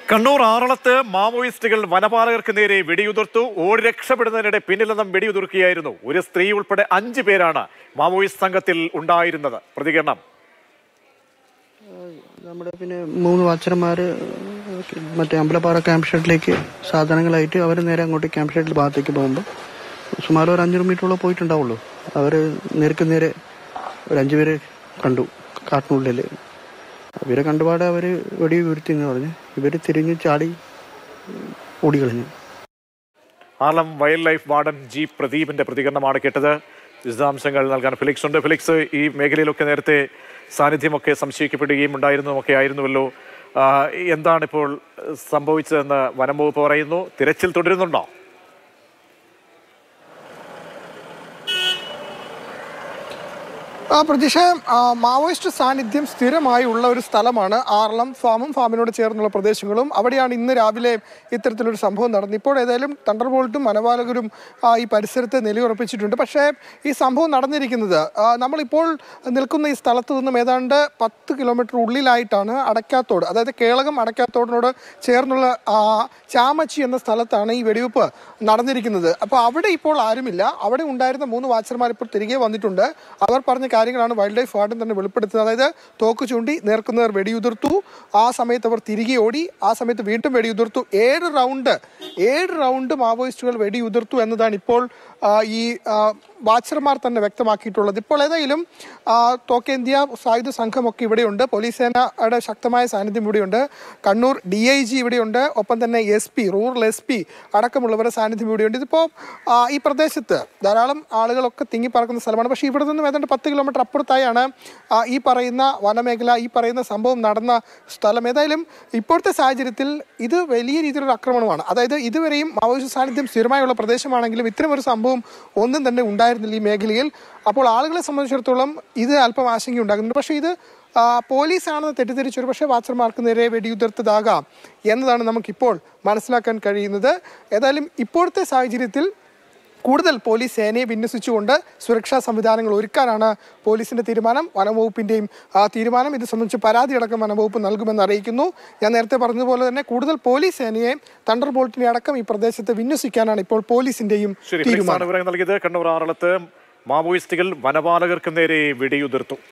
കണ്ണൂർ ആറളത്ത് മാവോയിസ്റ്റുകൾ വനപാലകർക്ക് നേരെ വെടിയുതിർത്തു ഓടി രക്ഷപ്പെടുന്നതിനിടെ പിന്നിൽ നിന്നും വെടിയുതിർക്കുകയായിരുന്നു ഒരു സ്ത്രീ ഉൾപ്പെടെ അഞ്ചു പേരാണ് മാവോയിസ്റ്റ് സംഘത്തിൽ ഉണ്ടായിരുന്നത് പ്രതികരണം നമ്മുടെ പിന്നെ മൂന്ന് വാച്ചർമാര് മറ്റേ അമ്പലപ്പാറ ക്യാമ്പ് ഷെഡിലേക്ക് സാധനങ്ങളായിട്ട് അവർ നേരെ അങ്ങോട്ട് ക്യാമ്പ് ഷെഡിൽ ഭാഗത്തേക്ക് പോകുമ്പോൾ സുമാർ ഒരു അഞ്ഞൂറ് മീറ്ററോളം പോയിട്ടുണ്ടാവുള്ളൂ അവർ നേർക്ക് നേരെ ഒരു അഞ്ചു പേരെ കണ്ടു കാട്ടിനുള്ളിൽ ഇവരെ കണ്ടുപാടെ അവർ വെടി വീഴ്ത്തി എന്ന് പറഞ്ഞ് ഇവർ തിരിഞ്ഞ് ചാടി ഓടിക്കളഞ്ഞു Aralam wild life warden G പ്രദീപിന്റെ പ്രതികരണമാണ് കേട്ടത് വിശദാംശങ്ങൾ നൽകാൻ ഫിലിക്സ് ഉണ്ട് ഫിലിക്സ് ഈ മേഖലയിലൊക്കെ നേരത്തെ സാന്നിധ്യമൊക്കെ സംശയിക്കപ്പെടുകയും ഉണ്ടായിരുന്നതുമൊക്കെ ആയിരുന്നുവല്ലോ ആ, എന്താണ് ഇപ്പോൾ സംഭവിച്ചതെന്ന് വനം വകുപ്പ് പറയുന്നു തിരച്ചിൽ തുടരുന്നുണ്ടോ ആ പ്രതീക്ഷ ആ, മാവോയിസ്റ്റ് സാന്നിധ്യം സ്ഥിരമായി ഉള്ള ഒരു സ്ഥലമാണ് ആറളം ഫാമും ഫാമിനോട് ചേർന്നുള്ള പ്രദേശങ്ങളും അവിടെയാണ് ഇന്ന് രാവിലെ ഇത്തരത്തിലൊരു സംഭവം നടന്നത് ഇപ്പോൾ ഏതായാലും തണ്ടർ ബോൾട്ടും വനപാലകരും ആ, ഈ പരിസരത്ത് നിലയുറപ്പിച്ചിട്ടുണ്ട് പക്ഷേ ഈ സംഭവം നടന്നിരിക്കുന്നത് ആ, നമ്മളിപ്പോൾ നിൽക്കുന്ന ഈ സ്ഥലത്ത് നിന്നും ഏതാണ്ട് പത്ത് കിലോമീറ്റർ ഉള്ളിലായിട്ടാണ് അടയ്ക്കാത്തോട് അതായത് കേളകം അടയ്ക്കാത്തോടിനോട് ചേർന്നുള്ള ആ, ചാമച്ചി എന്ന സ്ഥലത്താണ് ഈ വെടിവെപ്പ് നടന്നിരിക്കുന്നത് അപ്പോൾ അവിടെ ഇപ്പോൾ ആരുമില്ല അവിടെ ഉണ്ടായിരുന്ന മൂന്ന് വാച്ചർമാർ ഇപ്പോൾ തിരികെ വന്നിട്ടുണ്ട് അവർ പറഞ്ഞ കാര്യങ്ങളാണ് വൈൽഡ് ലൈഫ് വാർഡൻ തന്നെ വെളിപ്പെടുത്തുന്നത് അതായത് തോക്ക് ചൂണ്ടി നേർക്കുന്നവർ വെടിയുതിർത്തു ആ സമയത്ത് അവർ തിരികെ ഓടി ആ സമയത്ത് വീണ്ടും വെടിയുതിർത്തു ഏഴ് റൗണ്ട് ഏഴ് റൗണ്ട് മാവോയിസ്റ്റുകൾ വെടിയുതിർത്തു എന്നതാണ് ഇപ്പോൾ ആ, ഈ ആ, വാച്ചർമാർ തന്നെ വ്യക്തമാക്കിയിട്ടുള്ളത് ഇപ്പോൾ ഏതായാലും ആ, തോക്കേന്ത്യ സായുധ സംഘമൊക്കെ ഇവിടെയുണ്ട് പോലീസ് സേനയുടെ ശക്തമായ സാന്നിധ്യം ഇവിടെയുണ്ട് കണ്ണൂർ ഡി ഐ ജി ഇവിടെയുണ്ട് ഒപ്പം തന്നെ S P rural S P അടക്കമുള്ളവരുടെ സാന്നിധ്യം ഇവിടെയുണ്ട് ഇതിപ്പോൾ ആ, ഈ പ്രദേശത്ത് ധാരാളം ആളുകളൊക്കെ തിങ്ങിപ്പറക്കുന്ന സ്ഥലമാണ് പക്ഷേ ഇവിടെ നിന്നും ഏതാണ്ട് പത്ത് കിലോമീറ്റർ അപ്പുറത്തായാണ് ആ, ഈ പറയുന്ന വനമേഖല ഈ പറയുന്ന സംഭവം നടന്ന സ്ഥലം ഏതായാലും ഇപ്പോഴത്തെ സാഹചര്യത്തിൽ ഇത് വലിയ രീതിയിലൊരു ആക്രമണമാണ് അതായത് ഇതുവരെയും മാവോയിസ്റ്റ് സാന്നിധ്യം സ്ഥിരമായുള്ള പ്രദേശമാണെങ്കിലും ഇത്തരം ഒരു സംഭവം ഒന്നും തന്നെ ഉണ്ടായിരുന്നില്ല ഈ മേഖലയിൽ അപ്പോൾ ആളുകളെ സംബന്ധിച്ചിടത്തോളം ഇത് അല്പം ആശങ്ക ഉണ്ടാകുന്നുണ്ട് പക്ഷേ ഇത് ആ, പോലീസാണെന്ന് തെറ്റിദ്ധരിച്ച് ഒരു പക്ഷേ വാച്ചർമാർക്ക് നേരെ വെടിയുതിർത്തതാകാം എന്നതാണ് നമുക്കിപ്പോൾ മനസ്സിലാക്കാൻ കഴിയുന്നത് ഏതായാലും ഇപ്പോഴത്തെ സാഹചര്യത്തിൽ കൂടുതൽ പോലീസ് സേനയെ വിന്യസിച്ചുകൊണ്ട് സുരക്ഷാ സംവിധാനങ്ങൾ ഒരുക്കാനാണ് പോലീസിന്റെ തീരുമാനം വനംവകുപ്പിന്റെയും ആ തീരുമാനം ഇത് സംബന്ധിച്ച് പരാതി അടക്കം വനംവകുപ്പ് നൽകുമെന്ന് അറിയിക്കുന്നു ഞാൻ നേരത്തെ പറഞ്ഞതുപോലെ തന്നെ കൂടുതൽ പോലീസ് സേനയെ തണ്ടർ ബോൾട്ടിനെ അടക്കം ഈ പ്രദേശത്ത് വിന്യസിക്കാനാണ് ഇപ്പോൾ പോലീസിന്റെയും ശരി ഫിലിക്സ് ആണ് തീരുമാനം വിവരങ്ങൾ നൽകിയത് കണ്ണൂർ ആറളത്ത് മാവോയിസ്റ്റുകൾ വനപാലകർക്ക് നേരെ വെടിയുതിർത്തു